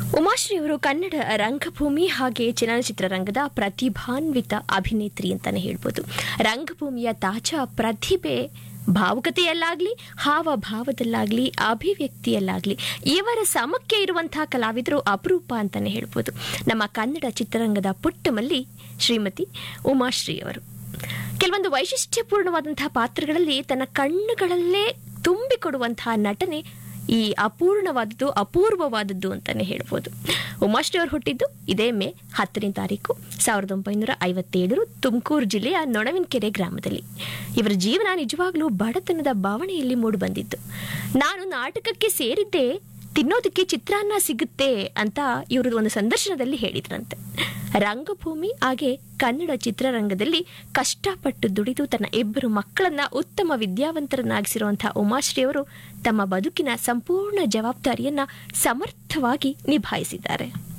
ಉಮಾಶ್ರೀ ಅವರು ಕನ್ನಡ ರಂಗಭೂಮಿ ಹಾಗೆ ಚಲನಚಿತ್ರರಂಗದ ಪ್ರತಿಭಾನ್ವಿತ ಅಭಿನೇತ್ರಿ ಅಂತಾನೆ ಹೇಳ್ಬೋದು ರಂಗಭೂಮಿಯ ತಾಜಾ ಪ್ರತಿಭೆ ಭಾವುಕತೆಯಲ್ಲಾಗ್ಲಿ ಹಾವಭಾವದಲ್ಲಾಗ್ಲಿ ಅಭಿವ್ಯಕ್ತಿಯಲ್ಲಾಗ್ಲಿ ಇವರ ಸಮಕ್ಕೆ ಇರುವಂತಹ ಕಲಾವಿದರು ಅಪರೂಪ ಅಂತಾನೆ ಹೇಳ್ಬೋದು ನಮ್ಮ ಕನ್ನಡ ಚಿತ್ರರಂಗದ ಪುಟ್ಟಮಲ್ಲಿ ಶ್ರೀಮತಿ ಉಮಾಶ್ರೀ ಅವರು ಕೆಲವೊಂದು ವೈಶಿಷ್ಟ್ಯಪೂರ್ಣವಾದಂತಹ ಪಾತ್ರಗಳಲ್ಲಿ ತನ್ನ ಕಣ್ಣುಗಳಲ್ಲೇ ತುಂಬಿಕೊಡುವಂತಹ ನಟನೆ ಈ ಅಪೂರ್ಣವಾದದ್ದು ಅಪೂರ್ವವಾದದ್ದು ಅಂತಾನೆ ಹೇಳ್ಬೋದು ಉಮಾಶ್ರೀ ಅವರು ಹುಟ್ಟಿದ್ದು ಇದೇ ಮೇ ಹತ್ತನೇ ತಾರೀಕು ಸಾವಿರದ ಒಂಬೈನೂರ ಐವತ್ತೇಳರು ತುಮಕೂರು ಜಿಲ್ಲೆಯ ನೊಣವಿನಕೆರೆ ಗ್ರಾಮದಲ್ಲಿ ಇವರ ಜೀವನ ನಿಜವಾಗ್ಲೂ ಬಡತನದ ಭಾವನೆಯಲ್ಲಿ ಮೂಡಿಬಂದಿತ್ತು ನಾನು ನಾಟಕಕ್ಕೆ ಸೇರಿದ್ದೆ ತಿನ್ನೋದಕ್ಕೆ ಚಿತ್ರಾನ್ನ ಸಿಗುತ್ತೆ ಅಂತ ಇವರು ಒಂದು ಸಂದರ್ಶನದಲ್ಲಿ ಹೇಳಿದ್ರಂತೆ ರಂಗಭೂಮಿ ಹಾಗೆ ಕನ್ನಡ ಚಿತ್ರರಂಗದಲ್ಲಿ ಕಷ್ಟಪಟ್ಟು ದುಡಿದು ತನ್ನ ಇಬ್ಬರು ಮಕ್ಕಳನ್ನ ಉತ್ತಮ ವಿದ್ಯಾವಂತರನ್ನಾಗಿಸಿರುವಂತಹ ಉಮಾಶ್ರೀ ಅವರು ತಮ್ಮ ಬದುಕಿನ ಸಂಪೂರ್ಣ ಜವಾಬ್ದಾರಿಯನ್ನ ಸಮರ್ಥವಾಗಿ ನಿಭಾಯಿಸಿದ್ದಾರೆ